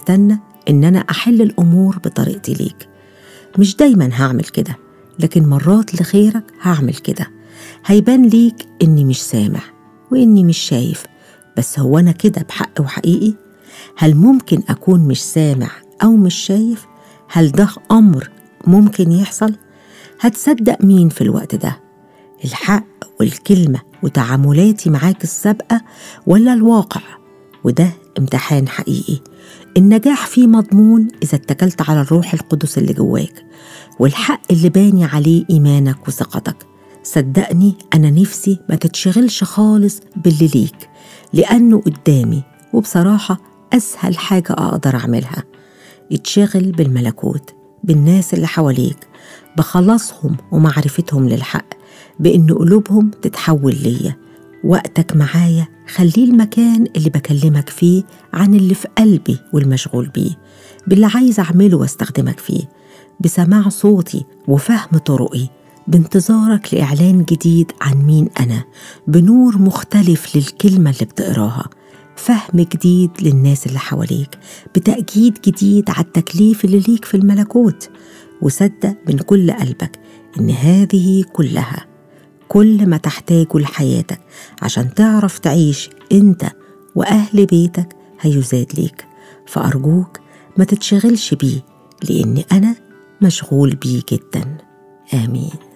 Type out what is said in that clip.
استنى إن أنا أحل الأمور بطريقتي ليك مش دايما هعمل كده لكن مرات لخيرك هعمل كده هيبان ليك إني مش سامع وإني مش شايف بس هو أنا كده بحق وحقيقي هل ممكن أكون مش سامع أو مش شايف هل ده أمر ممكن يحصل هتصدق مين في الوقت ده الحق والكلمة وتعاملاتي معاك السابقة ولا الواقع وده امتحان حقيقي النجاح فيه مضمون إذا اتكلت على الروح القدس اللي جواك والحق اللي باني عليه إيمانك وثقتك صدقني أنا نفسي ما تتشغلش خالص باللي ليك لأنه قدامي وبصراحة أسهل حاجة أقدر أعملها اتشغل بالملكوت بالناس اللي حواليك بخلاصهم ومعرفتهم للحق بإن قلوبهم تتحول ليا وقتك معايا خليه المكان اللي بكلمك فيه عن اللي في قلبي والمشغول بيه باللي عايز أعمله واستخدمك فيه بسماع صوتي وفهم طرقي بانتظارك لإعلان جديد عن مين أنا بنور مختلف للكلمة اللي بتقراها فهم جديد للناس اللي حواليك بتأكيد جديد على التكليف اللي ليك في الملكوت وصدق من كل قلبك إن هذه كلها كل ما تحتاجه لحياتك عشان تعرف تعيش انت واهل بيتك هيزاد ليك فارجوك ما تتشغلش بيه لاني انا مشغول بيه جدا امين